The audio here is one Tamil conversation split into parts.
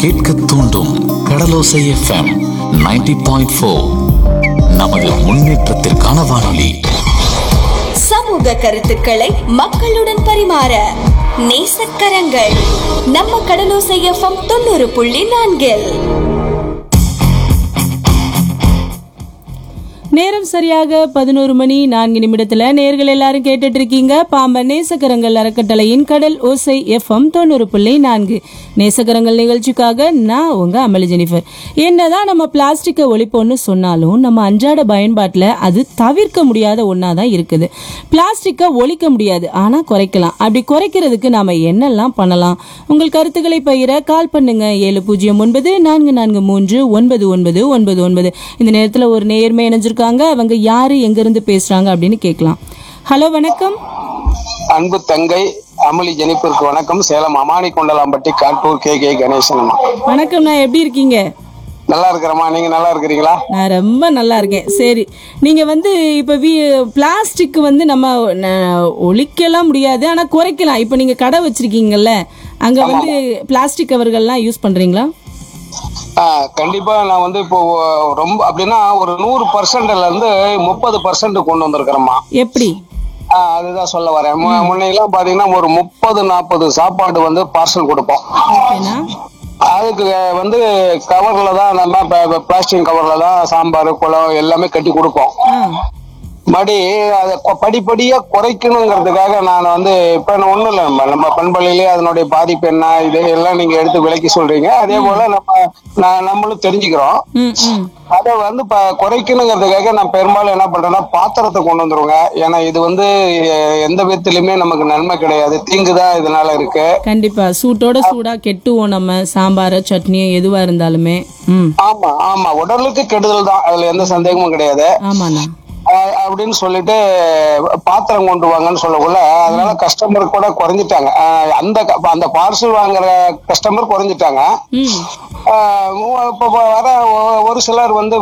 கேட்க தூண்டும் கடலோசை எஃப்எம் 90.4 பாயிண்ட் ஃபோர் நமது முன்னேற்றத்திற்கான வானொலி சமூக கருத்துக்களை மக்களுடன் பரிமாற நேசக்கரங்கள் நம்ம கடலோசை எஃப்எம் தொண்ணூறு புள்ளி நான்கில் நேரம் சரியாக பதினோரு மணி நான்கு நிமிடத்துல நேர்கள் எல்லாரும் கேட்டுட்டு இருக்கீங்க பாம்பன் நேசகரங்கள் அறக்கட்டளையின் கடல் ஓசை எஃப்எம் தொண்ணூறு புள்ளி நான்கு நேசகரங்கள் நிகழ்ச்சிக்காக நான் உங்க அமளி ஜெனிஃபர் என்னதான் நம்ம பிளாஸ்டிக்கை ஒழிப்போம்னு சொன்னாலும் நம்ம அன்றாட பயன்பாட்டில் அது தவிர்க்க முடியாத ஒன்றா தான் இருக்குது பிளாஸ்டிக்கை ஒழிக்க முடியாது ஆனால் குறைக்கலாம் அப்படி குறைக்கிறதுக்கு நாம என்னெல்லாம் பண்ணலாம் உங்கள் கருத்துக்களை பகிர கால் பண்ணுங்க ஏழு பூஜ்ஜியம் ஒன்பது நான்கு நான்கு மூன்று ஒன்பது ஒன்பது ஒன்பது ஒன்பது இந்த நேரத்தில் ஒரு நேர்மை இணைஞ்சிருக்காங்க அவங்க யாரு எங்கிருந்து பேசுறாங்க அப்படின்னு கேட்கலாம் ஹலோ வணக்கம் அன்பு தங்கை அமளி ஜெனிப்பிற்கு வணக்கம் சேலம் அமானி கொண்டலாம்பட்டி காட்டூர் கே கே கணேசன் அம்மா. வணக்கம் நான் எப்படி இருக்கீங்க நல்லா இருக்கிறம்மா நீங்க நல்லா இருக்கிறீங்களா நான் ரொம்ப நல்லா இருக்கேன் சரி நீங்க வந்து இப்ப வி பிளாஸ்டிக் வந்து நம்ம ந- ஒழிக்கலாம் முடியாது ஆனா குறைக்கலாம் இப்ப நீங்க கடை வச்சிருக்கீங்கல்ல அங்க வந்து பிளாஸ்டிக் கவர்கள்லாம் யூஸ் பண்றீங்களா ஆ, கண்டிப்பா நான் வந்து இப்போ ரொம்ப அப்படின்னா ஒரு நூறு பர்சன்ட்ல இருந்து முப்பது பர்சன்ட் கொண்டு வந்திருக்கிறேம்மா எப்படி ஆ, அதுதான் சொல்ல வரேன் மு- முன்னையெல்லாம் பாத்தீங்கன்னா ஒரு முப்பது நாற்பது சாப்பாடு வந்து பார்சல் கொடுப்போம் ஓகேனா அதுக்கு வந்து கவர்ல தான் நம்ம பிளாஸ்டிக் கவர்ல தான் சாம்பார் குழம்பு எல்லாமே கட்டி கொடுப்போம் ஆ மடி அதை கொ- படிப்படியா குறைக்கணுங்கிறதுக்காக நான் வந்து இப்ப ஒண்ணும் இல்லை நம்ம நம்ம பண்பலையிலே அதனுடைய பாதிப்பு என்ன இது எல்லாம் நீங்க எடுத்து விளக்கி சொல்றீங்க அதே போல நம்ம நான் நம்மளும் தெரிஞ்சுக்கிறோம் ம் ம் அதை வந்து இப்ப குறைக்கணுங்கிறதுக்காக நான் பெரும்பாலும் என்ன பண்றேன்னா பாத்திரத்தை கொண்டு வந்துருங்க ஏன்னா இது வந்து எ- எந்த விதத்திலுமே நமக்கு நன்மை கிடையாது தீங்கு தான் இதனால இருக்கு கண்டிப்பா சூட்டோட சூடா கெட்டுவோம் நம்ம சாம்பார் சட்னியோ எதுவா இருந்தாலுமே ம் ஆமா ஆமா உடலுக்கு கெடுதல் தான் அதுல எந்த சந்தேகமும் கிடையாது ஆமாண்ணா அஹ் அப்படின்னு சொல்லிட்டு பாத்திரம் கொண்டு வாங்கன்னு சொல்லக்குள்ள அதனால கஸ்டமர் கூட குறைஞ்சிட்டாங்க அஹ் அந்த க- அந்த பார்சல் வாங்குற கஸ்டமர் குறைஞ்சிட்டாங்க ம் அஹ் இப்ப வர ஒ- ஒரு சிலர் வந்து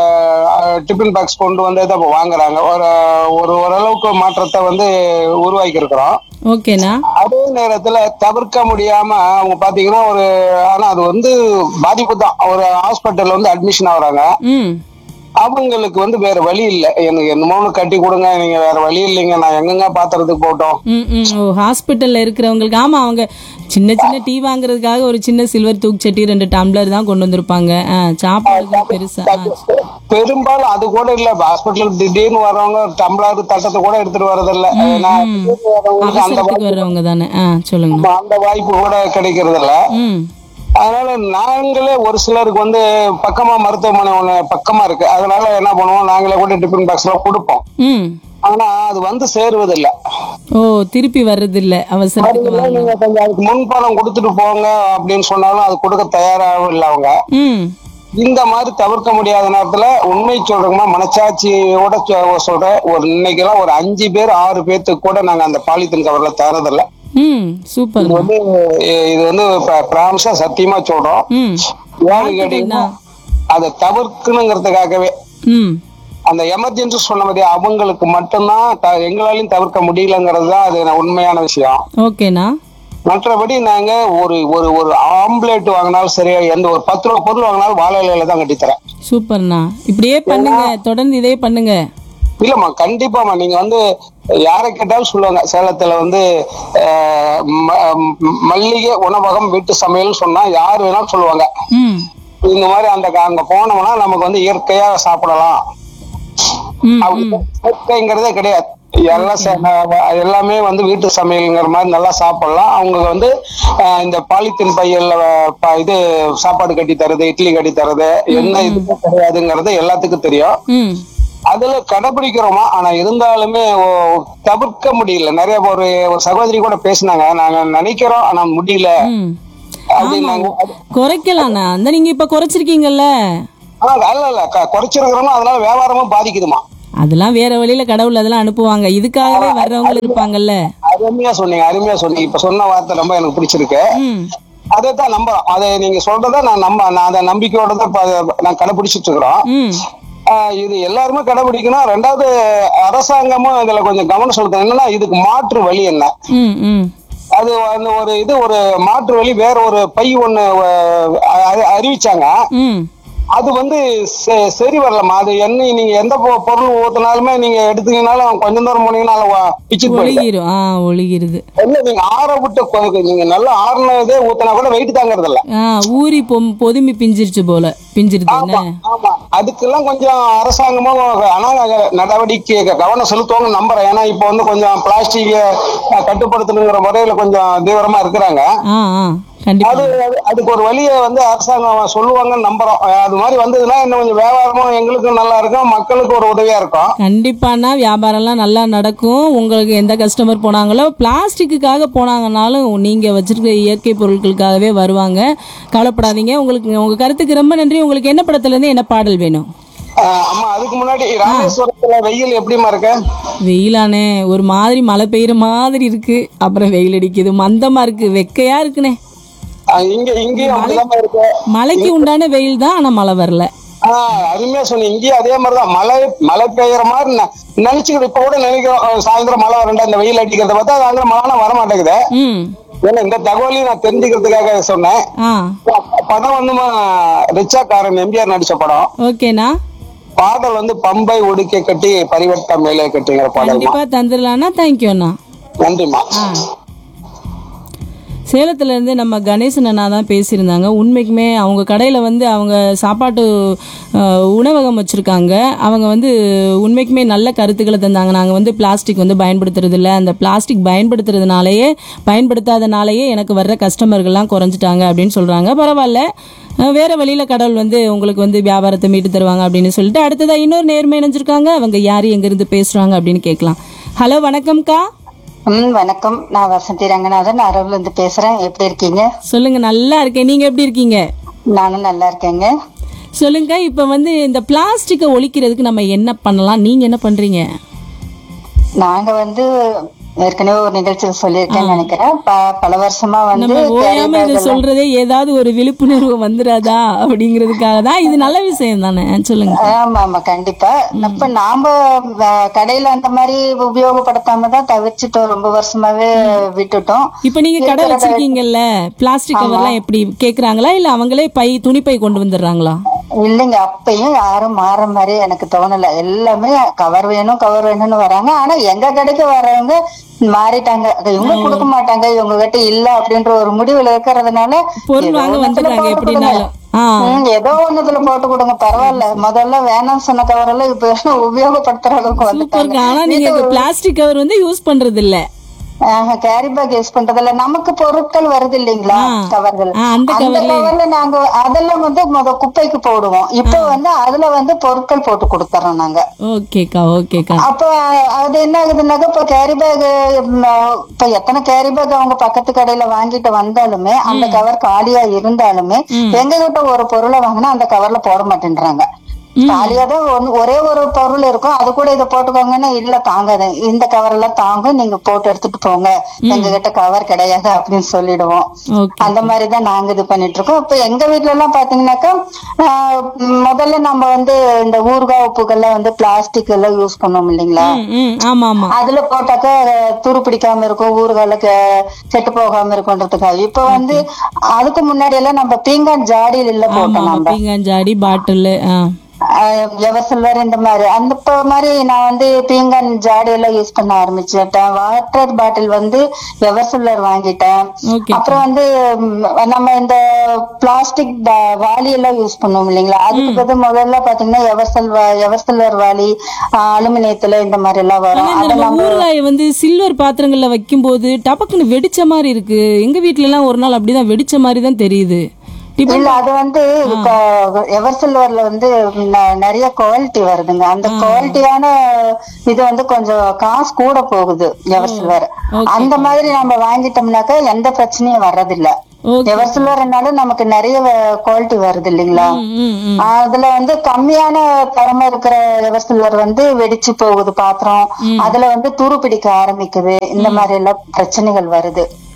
டிஃபன் பாக்ஸ் கொண்டு வந்து தான் இப்ப வாங்குறாங்க ஒரு ஒரு ஓரளவுக்கு மாற்றத்தை வந்து உருவாக்கி இருக்கிறோம் ஓகேண்ணா அதே நேரத்துல தவிர்க்க முடியாம அவங்க பாத்தீங்கன்னா ஒரு ஆனா அது வந்து பாதிப்பு தான் ஒரு ஹாஸ்பிட்டல்ல வந்து அட்மிஷன் ஆகுறாங்க ம் அவங்களுக்கு வந்து வேற வழி இல்ல எனக்கு என்னமோ ஒண்ணு கட்டி கொடுங்க நீங்க வேற வழி இல்லைங்க நான் எங்கெங்க பாத்துறதுக்கு போட்டோம் ம் ம் ஓ ஹாஸ்பிட்டல்ல இருக்கிறவங்களுக்கு ஆமா அவங்க சின்ன சின்ன டீ வாங்குறதுக்காக ஒரு சின்ன சில்வர் தூக்குச்சட்டி ரெண்டு டம்ளர் தான் கொண்டு வந்திருப்பாங்க ஆ சாப்பாடு பெருசா ஆ, பெரும்பாலும் அது கூட இல்ல ஹாஸ்பிட்டல் திடீர்னு வர்றவங்க டம்ளர் தட்டத்தை கூட எடுத்துட்டு வர்றதில்ல ஏன்னா திடீர்னு வர்றவங்களுக்கு அந்த அவசரத்துக்கு வர்றவங்க தானே ஆ சொல்லுங்க வாய்ப்பு- அந்த வாய்ப்பு கூட கிடைக்கிறது இல்ல ம் அதனால நாங்களே ஒரு சிலருக்கு வந்து பக்கமா மருத்துவமனை ஒண்ணு பக்கமா இருக்கு அதனால என்ன பண்ணுவோம் நாங்களே கூட டிஃபன் பாக்ஸ்ல கொடுப்போம் ம் ஆனா அது வந்து சேருவதில்லை ஓ திருப்பி வர்றது இல்ல அவசரத்துக்கு அதுல வாங்க நீங்க கொஞ்சம் அதுக்கு முன்பணம் கொடுத்துட்டு போங்க அப்படின்னு சொன்னாலும் அது கொடுக்க தயாராகவும் இல்லை அவங்க ம் இந்த மாதிரி தவிர்க்க முடியாத நேரத்துல உண்மை சொல்றோம்னா மனசாட்சியோட சொ- சொல்றேன் ஒரு இன்னைக்கெல்லாம் ஒரு அஞ்சு பேர் ஆறு பேர்த்துக்கு கூட நாங்க அந்த பாலித்தீன் கவர்ல தரதில்ல ம் சூப்பர் இது வந்து இ- இது வந்து பிராமிஸா சத்தியமா சொல்றோம் ம் ஏன்னு கேட்டீங்கன்னா அதை தவிர்க்கணுங்கிறதுக்காகவே ம் அந்த எமர்ஜென்சி சொன்ன மாதிரி அவங்களுக்கு மட்டும்தான் த- எங்களாலையும் தவிர்க்க முடியலங்கிறது தான் அது உண்மையான விஷயம் ஓகேண்ணா மற்றபடி நாங்க ஒரு ஒரு ஒரு ஆம்லேட் வாங்கினாலும் சரி எந்த ஒரு பத்து ரூபா பொருள் வாங்கினாலும் வாழை இலையில தான் கட்டித்தரேன் சூப்பர்ண்ணா இப்படியே பண்ணுங்க தொடர்ந்து இதே பண்ணுங்க இல்லம்மா கண்டிப்பாம்மா நீங்க வந்து யாரை கேட்டாலும் சொல்லுவாங்க சேலத்துல வந்து அஹ், ம- ம- மல்லிகை உணவகம் வீட்டு சமையல் சொன்னா யார் வேணாலும் சொல்லுவாங்க ம் இந்த மாதிரி அந்த க- அங்க போனோம்னா நமக்கு வந்து இயற்கையா சாப்பிடலாம் ம் அப்படி இயற்கைங்கிறதே கிடையாது எல்லாம் ச- எல்லாமே வந்து வீட்டு சமையல்ங்கிற மாதிரி நல்லா சாப்பிடலாம் அவங்க வந்து அஹ், இந்த பாலித்தீன் பையல்ல ப- இது சாப்பாடு கட்டி தருது இட்லி கட்டி தருது என்ன இதுவுமே கிடையாதுங்கிறது எல்லாத்துக்கும் தெரியும் ம் அதுல கடைபிடிக்கிறோமா ஆனா இருந்தாலுமே ஓ- தவிர்க்க முடியல நிறைய ஒரு ஒரு சகோதரி கூட பேசினாங்க நாங்க நினைக்கிறோம் ஆனா முடியல ம் அப்படின்னாங்க குறைக்கலாண்ணா அந்த நீங்க இப்ப குறைச்சிருக்கீங்கல்ல ஆனா அல்ல இல்ல க- குறைச்சிருக்கிறோமோ அதனால வியாபாரமும் பாதிக்குதுமா அதெல்லாம் வேற வழியில கடவுள் அதெல்லாம் அனுப்புவாங்க இதுக்காகவே வர்றவங்க இருப்பாங்கல்ல அருமையா சொன்னீங்க அருமையா சொன்னீங்க இப்ப சொன்ன வார்த்தை ரொம்ப எனக்கு பிடிச்சிருக்கு ம் அதை தான் நம்புறோம் அதை நீங்க சொல்றத நான் நம்ப நான் அதை நம்பிக்கையோட தான் இப்ப அதை நான் கடைபிடிச்சிட்டு இருக்கிறோம் ம் ஆஹ் இது எல்லாருமே கடைபிடிக்கணும் ரெண்டாவது அரசாங்கமும் இதுல கொஞ்சம் கவனம் செலுத்தணும் என்னன்னா இதுக்கு மாற்று வழி என்ன ம் ம் அது அந்த ஒரு இது ஒரு மாற்று வழி வேற ஒரு பை ஒண்ணு அஹ், அ- அறிவிச்சாங்க ம் அது வந்து செ- சரி வரலம்மா அது என்ன நீங்க எந்த பொ- பொருள் ஊத்தினாலுமே நீங்க எடுத்தீங்கனாலும் கொஞ்சம் தூரம் போனீங்கன்னா பிச்சுட்டு போயிடுது ஒழுகிரும் ஆ ஒழுகிருது இல்ல நீங்க ஆற விட்டு கொ- நீங்க நல்லா ஆறுனதே ஊத்தினா கூட வெயிட் தாங்கறது இல்ல ஆ ஊறி பொம் பொதுமி பிஞ்சிருச்சு போல பிஞ்சிருது என்ன ஆமா அதுக்கெல்லாம் கொஞ்சம் அரசாங்கமும் ஆனா நடவடிக்கை கவனம் செலுத்துவாங்க நம்புறேன் ஏன்னா இப்போ வந்து கொஞ்சம் பிளாஸ்டிக் கட்டுப்படுத்தணுங்கிற முறையில கொஞ்சம் தீவிரமா இருக்கிறாங்க ஆ ஆ கண்டிப்பா அது அது- அதுக்கு ஒரு வழியை வந்து அரசாங்கம் சொல்லுவாங்கன்னு நம்புறோம் அது மாதிரி வந்ததுன்னா இன்னும் கொஞ்சம் வியாபாரமும் எங்களுக்கும் நல்லா இருக்கும் மக்களுக்கு ஒரு உதவியா இருக்கும் கண்டிப்பானா வியாபாரம்லாம் நல்லா நடக்கும் உங்களுக்கு எந்த கஸ்டமர் போனாங்களோ பிளாஸ்டிக்குக்காக போனாங்கனாலும் நீங்க வச்சிருக்க இயற்கை பொருட்களுக்காகவே வருவாங்க கவலைப்படாதீங்க உங்களுக்கு உங்க கருத்துக்கு ரொம்ப நன்றி உங்களுக்கு என்ன படத்துல இருந்து என்ன பாடல் வேணும் ஆஹ் அம்மா அதுக்கு முன்னாடி ராமேஸ்வரத்துல வெயில் எப்படிமா இருக்கு வெயிலானே ஒரு மாதிரி மழை பெய்யுற மாதிரி இருக்கு அப்புறம் வெயில் அடிக்குது மந்தமா இருக்கு வெக்கையா இருக்குனே ஆஹ் இங்க இங்கேயும் அப்படிதான் இருக்கு மழைக்கு உண்டான வெயில் தான் ஆனா மழை வரல ஆஹ் அருமையா சொன்னீங்க இங்கேயும் அதே மாதிரிதான் மழை மழை பெய்யற மாதிரி ந- நினைச்சுக்கிட்டு இப்ப கூட நினைக்கிறோம் அஹ் சாயந்தரம் மழை வரண்டா இந்த வெயில் அடிக்கிறத பார்த்தா சாயந்தரம் மழை வர மாட்டேங்குது ம் ஏன்னா இந்த தகவலையும் நான் தெரிஞ்சுக்கிறதுக்காக சொன்னேன் ஆ படம் வந்துமா ரிச்சாக்காரன் எம்ஜிஆர் நடிச்ச படம் ஓகேண்ணா பாடல் வந்து பம்பை ஒடுக்கை கட்டி பரிவட்ட மேலே கட்டிங்கிற பாடல்மா கண்டிப்பா தந்துடலாம்னா தேங்க்யூண்ணா நன்றிம்மா சேலத்துல இருந்து நம்ம கணேசன் அண்ணா தான் பேசியிருந்தாங்க உண்மைக்குமே அவங்க கடையில் வந்து அவங்க சாப்பாட்டு அஹ், உணவகம் வச்சுருக்காங்க அவங்க வந்து உண்மைக்குமே நல்ல கருத்துக்களை தந்தாங்க நாங்கள் வந்து பிளாஸ்டிக் வந்து பயன்படுத்துறது இல்ல அந்த பிளாஸ்டிக் பயன்படுத்துறதுனாலயே பயன்படுத்தாதனாலேயே எனக்கு வர்ற கஸ்டமர்கள்லாம் குறைஞ்சிட்டாங்க அப்படின்னு சொல்கிறாங்க பரவாயில்ல அஹ், வேற வழியில் கடவுள் வந்து உங்களுக்கு வந்து வியாபாரத்தை மீட்டு தருவாங்க அப்படின்னு சொல்லிட்டு அடுத்ததாக இன்னொரு நேர்மை இணைஞ்சிருக்காங்க அவங்க யார் எங்கேருந்து பேசுகிறாங்க அப்படின்னு கேட்கலாம் ஹலோ வணக்கம்க்கா ம் வணக்கம் நான் வசந்தி ரங்கநாதன் அரவுல இருந்து பேசுறேன் எப்படி இருக்கீங்க சொல்லுங்க நல்லா இருக்கேன் நீங்க எப்படி இருக்கீங்க நானும் நல்லா இருக்கேங்க சொல்லுங்க இப்ப வந்து இந்த பிளாஸ்டிக்கை ஒழிக்கிறதுக்கு நம்ம என்ன பண்ணலாம் நீங்க என்ன பண்றீங்க நாங்க வந்து ஏற்கனவே ஒரு நிகழ்ச்சியில் சொல்லியிருக்கேன்னு நினைக்கிறேன் ப- பல வருஷமா வந்து நம்ம carry ஓயாம bag இதை எல்லாம்- சொல்றதே ஏதாவது ஒரு விழிப்புணர்வு வந்துடாதா அப்படிங்கிறதுக்காக தான் இது நல்ல விஷயம் தானே சொல்லுங்க ஆமா ஆமா கண்டிப்பா இப்ப நாம அஹ், கடையில அந்த மாதிரி உபயோகப்படுத்தாம தான் தவிர்த்துட்டோம் ரொம்ப வருஷமாவே விட்டுட்டோம் இப்ப நீங்க கடை வச்சிருக்கீங்கல்ல பிளாஸ்டிக் கவர்லாம் எப்படி கேக்குறாங்களா இல்ல அவங்களே பை துணிப்பை கொண்டு வந்துடுறாங்களா இல்லைங்க அப்பயும் யாரும் மாற மாதிரி எனக்கு தோணல எல்லாமே கவர் வேணும் கவர் வேணும்னு வராங்க ஆனா எங்க கடைக்கு வர்றவங்க மாறிட்டாங்க இவங்க கொடுக்க மாட்டாங்க இவங்க கிட்ட இல்ல அப்படின்ற ஒரு முடிவுல இருக்கிறதுனால பொருள் ஏதோ வாங்க ஒண்ணுத்துல வந்துடுறாங்க போட்டு எப்படினாலும். கொடுங்க. ஆ. ம், ஏதோ ஒண்ணுத்துல போட்டு கொடுங்க பரவாயில்ல முதல்ல வேணாம் சொன்ன கவர் எல்லாம் இப்ப உபயோகப்படுத்துற அளவுக்கு சூப்பருக்கு ஆனா நீங்க வந்துட்டாங்க பிளாஸ்டிக் கவர் வந்து யூஸ் பண்றது இல்ல கேரி பேக் யூஸ் பண்றதுல நமக்கு பொருட்கள் வருது இல்லைங்களா ஆ. கவர்கள் ஆ, அந்த அந்த coverல- கவர்ல நாங்க அதெல்லாம் வந்து முத குப்பைக்கு போடுவோம் இப்ப வந்து அதுல வந்து பொருட்கள் போட்டு கொடுத்துறோம் நாங்க ஓகேக்கா ஓகேக்கா அப்ப அது என்ன ஆகுதுன்னாக்க இப்ப கேரி பேக் இப்ப எத்தனை கேரி பேக் அவங்க பக்கத்து கடையில வாங்கிட்டு வந்தாலுமே அந்த கவர் காலியா இருந்தாலுமே எங்க கிட்ட ஒரு பொருளை வாங்கினா அந்த கவர்ல போட மாட்டேன்றாங்க காலியா தான் ஒண்ணு- ஒரே ஒரு பொருள் இருக்கும் அது கூட இதை போட்டுக்கோங்கன்னா இல்ல தாங்காது இந்த கவர் எல்லாம் தாங்கும் நீங்க போட்டு எடுத்துட்டு போங்க எங்க கிட்ட கவர் கிடையாது அப்படின்னு சொல்லிடுவோம் ஓகே அந்த மாதிரிதான் நாங்க இது பண்ணிட்டு இருக்கோம் இப்ப எங்க வீட்ல எல்லாம் பாத்தீங்கன்னாக்கா ஆஹ் ம், முதல்ல நம்ம வந்து இந்த ஊறுகாய் உப்புகள்லாம் வந்து பிளாஸ்டிக் எல்லாம் யூஸ் பண்ணோம் இல்லைங்களா ம், ம் ஆமா ஆமா அதுல போட்டாக்கா அஹ், துரு பிடிக்காம இருக்கும் ஊறுகால செட்டு போகாம இருக்கும்ன்றதுக்காக இப்ப வந்து அதுக்கு முன்னாடி எல்லாம் நம்ம பீங்கான் ஜாடியில் இல்ல ஆமா போட்டோம் ஆமா நம்ம பீங்காஞ்சாடி பாட்டில் ஆ எவர் சில்வர் இந்த மாதிரி அந்த இப்ப மாதிரி நான் வந்து பீங்கான் ஜாடி எல்லாம் யூஸ் பண்ண ஆரம்பிச்சுட்டேன் வாட்டர் பாட்டில் வந்து எவர் சில்வர் வாங்கிட்டேன் ஓகே அப்புறம் வந்து ம், நம்ம இந்த பிளாஸ்டிக் வாளி எல்லாம் யூஸ் பண்ணுவோம் இல்லைங்களா அதுக்கு பதில் முதல்ல பாத்தீங்கன்னா எவர் சில்வர் எவர் சில்வர் வாளி அலுமினியத்துல இந்த மாதிரி எல்லாம் ஆனா வரும் இந்த நம்ம அதெல்லாம் ஊறுகாயை வந்து சில்வர் பாத்திரங்கள்ல வைக்கும்போது டபக்குன்னு வெடிச்ச மாதிரி இருக்கு எங்க வீட்ல எல்லாம் ஒரு நாள் அப்படிதான் வெடிச்ச மாதிரி தான் தெரியுது இப்ப இல்ல அது வந்து இப்ப எவர் சில்வர்ல வந்து ந- நிறைய குவாலிட்டி வருதுங்க அந்த குவாலிட்டியான இது வந்து கொஞ்சம் காசு கூட போகுது எவர் சில்வர் அந்த மாதிரி நம்ம வாங்கிட்டோம்னாக்கா எந்த பிரச்சனையும் வர்றதில்ல ஓகே எவர் சில்வர்னாலும் நமக்கு நிறைய குவாலிட்டி வருது இல்லைங்களா ம் ம் அதுல வந்து கம்மியான தரமா இருக்கிற எவர் சில்வர் வந்து வெடிச்சு போகுது பாத்திரம் அதுல வந்து துரு பிடிக்க ஆரம்பிக்குது இந்த மாதிரி எல்லாம் பிரச்சனைகள் வருது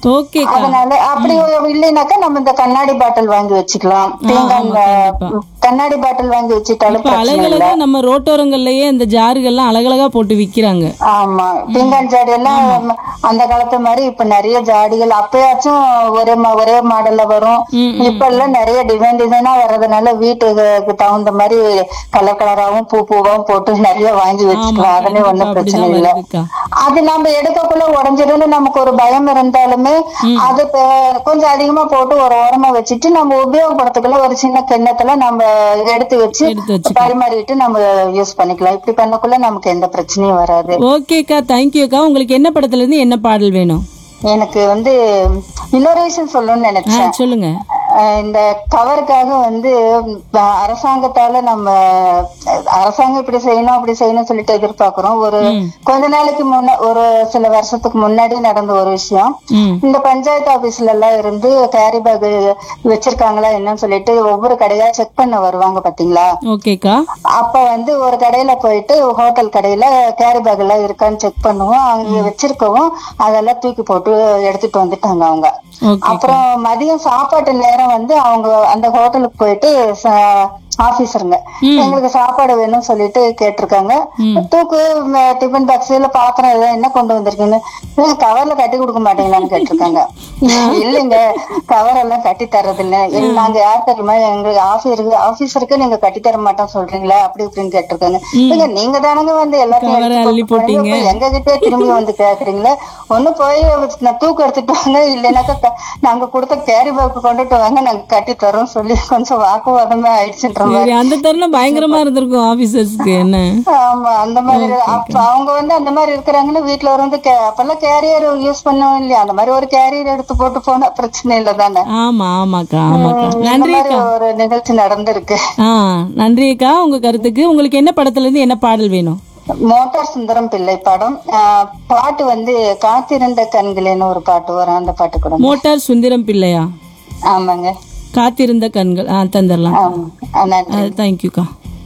ஓகேக்கா அதனால அப்படி இல்லைனாக்கா நம்ம இந்த கண்ணாடி பாட்டில் வாங்கி வச்சுக்கலாம் தேங்காய் ஆமா, கண்டிப்பா. கண்ணாடி பாட்டில் வாங்கி வச்சுட்டாலும் இப்ப பிரச்சனை இல்ல அழகழகா நம்ம ரோட்டோரங்கள்லயே இந்த ஜாருகள்லாம் அழகழகா போட்டு விக்கிறாங்க ஆமா பீங்கான் ஜாடி எல்லாம் அந்த காலத்து மாதிரி இப்ப நிறைய ஜாடிகள் அப்பயாச்சும் ஒரே மா- ஒரே மாடல்ல வரும் இப்ப எல்லாம் நிறைய டிசைன் டிசைனா வர்றதுனால வீட்டுக்கு தகுந்த மாதிரி கலர் கலராவும் பூ பூவாவும் போட்டு நிறைய வாங்கி வச்சுக்கலாம் அதுலயும் ஒண்ணும் கண்டிப்பா பிரச்சனை அப்படிதான் இல்ல வருதுக்கா. அது நம்ம எடுக்கக்குள்ள உடஞ்சிடும்னு நமக்கு ஒரு பயம் இருந்தாலுமே அது ப- கொஞ்சம் அதிகமா போட்டு ஒரு ஓரமா வச்சுட்டு நம்ம உபயோகப்படுத்தக்குள்ள ஒரு சின்ன கிண்ணத்துல நம்ம எடுத்து வச்சு எடுத்து வச்சுக்கலாம். பரிமாறிட்டு நம்ம யூஸ் பண்ணிக்கலாம் இப்படி பண்ணக்குள்ள நமக்கு எந்த பிரச்சனையும் வராது ஓகேக்கா தேங்க்யூக்கா உங்களுக்கு என்ன படத்துல இருந்து என்ன பாடல் வேணும் எனக்கு வந்து இன்னொரு விஷயம் சொல்லணும்னு ஆ நினைச்சேன் சொல்லுங்க அஹ் இந்த கவருக்காக வந்து அஹ் அரசாங்கத்தால நம்ம அஹ் அரசாங்கம் இப்படி செய்யணும் அப்படி செய்யணும் சொல்லிட்டு எதிர்பார்க்கிறோம் ஒரு கொஞ்ச நாளைக்கு முன்ன ஒரு சில வருஷத்துக்கு முன்னாடி நடந்த ஒரு விஷயம் ம் இந்த பஞ்சாயத்து ஆபீஸ்ல எல்லாம் இருந்து கேரி பேக் வச்சிருக்காங்களா என்னன்னு சொல்லிட்டு ஒவ்வொரு கடையா செக் பண்ண வருவாங்க பாத்தீங்களா ஓகேக்கா அப்ப வந்து ஒரு கடையில போயிட்டு ஹோட்டல் கடையில கேரி பேக் எல்லாம் இருக்கான்னு செக் பண்ணுவோம் அங்க வச்சிருக்கவும் அதெல்லாம் தூக்கி போட்டு எடுத்துட்டு வந்துட்டாங்க அவங்க ஓகே அப்புறம் மதியம் சாப்பாட்டு நேரம் வந்து அவங்க அந்த ஹோட்டலுக்கு போயிட்டு ச- ஆபீசருங்க எங்களுக்கு சாப்பாடு வேணும்னு சொல்லிட்டு கேட்டிருக்காங்க தூக்கு ம- டிபன் பாக்ஸ் இல்ல பாத்திரம் எல்லாம் என்ன கொண்டு வந்திருக்கீங்க "இல்ல, கவர்ல கட்டி கொடுக்க மாட்டீங்களான்னு கேட்டிருக்காங்க இல்லைங்க கவர் எல்லாம் கட்டி தர்றது இல்ல இல்ல, நாங்க யார் தெரியுமா எங்க ஆபீஸருக்கு ஆபீஸருக்கு நீங்க கட்டி தர மாட்டோம் சொல்றீங்களா அப்படி இப்படின்னு கேட்டிருக்காங்க இல்ல நீங்க தானங்க வந்து எல்லாத்தையும் கவரை எடுத்து அள்ளி போட்டு போட்டீங்க. போய் எங்க கிட்டே திரும்பி வந்து கேக்குறீங்களே ஒண்ணு போய் நான் தூக்கு எடுத்துட்டு வாங்க இல்லைனாக்கா க- நாங்க கொடுத்த கேரி பேக் கொண்டுட்டு வாங்க நாங்க கட்டி தரோம் சொல்லி கொஞ்சம் வாக்குவாதமே ஆயிடுச்சுன்ற மாதிரி சரி அந்த தருணம் பயங்கரமா இருந்திருக்கும் ஆபீசர்ஸ்க்கு என்ன ஆமா அந்த மாதிரி அப்ப அவங்க வந்து அந்த மாதிரி இருக்கிறாங்கன்னு வீட்டுல வந்து கே- அப்பெல்லாம் கேரியர் யூஸ் பண்ணவும் இல்லையா அந்த மாதிரி ஒரு கேரியர் எடுத்து போட்டு போனா பிரச்சனை இல்ல தானே ஆமா ஆமாக்கா ஆமாக்கா இந்த நன்றி மாதிரி அக்கா ஒரு நிகழ்ச்சி நடந்திருக்கு ஆ நன்றி அக்கா உங்க கருத்துக்கு உங்களுக்கு என்ன படத்துல இருந்து என்ன பாடல் வேணும் மோட்டார் சுந்தரம் பிள்ளை படம் ஆஹ், பாட்டு வந்து காத்திருந்த கண்களேன்னு ஒரு பாட்டு வரும் அந்த பாட்டு கூட மோட்டார் சுந்தரம் பிள்ளையா ஆமாங்க காத்திருந்த கண்கள் ஆ தந்துடலாம் ஆமா ஆ, நன்றி தேங்க்யூக்கா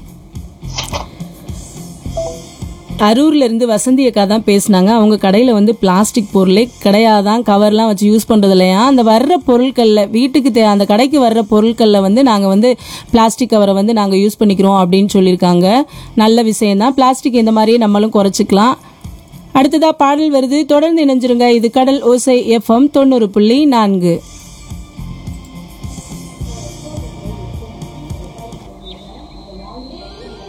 அரூர்ல இருந்து வசந்தி அக்கா தான் பேசுனாங்க அவங்க கடையில வந்து பிளாஸ்டிக் பொருளே கிடையாதான் கவர்லாம் வச்சு யூஸ் பண்றது இல்லையா அந்த வர்ற பொருட்கள்ல வீட்டுக்கு தே அந்த கடைக்கு வர்ற பொருட்கள்ல வந்து நாங்க வந்து பிளாஸ்டிக் கவரை வந்து நாங்க யூஸ் பண்ணிக்கிறோம் அப்படின்னு சொல்லியிருக்காங்க நல்ல விஷயம் தான் பிளாஸ்டிக் இந்த மாதிரியே நம்மளும் குறைச்சிக்கலாம் அடுத்ததா பாடல் வருது தொடர்ந்து இணைஞ்சிருங்க இது கடல் ஓசை எஃப்எம் தொண்ணூறு புள்ளி நான்கு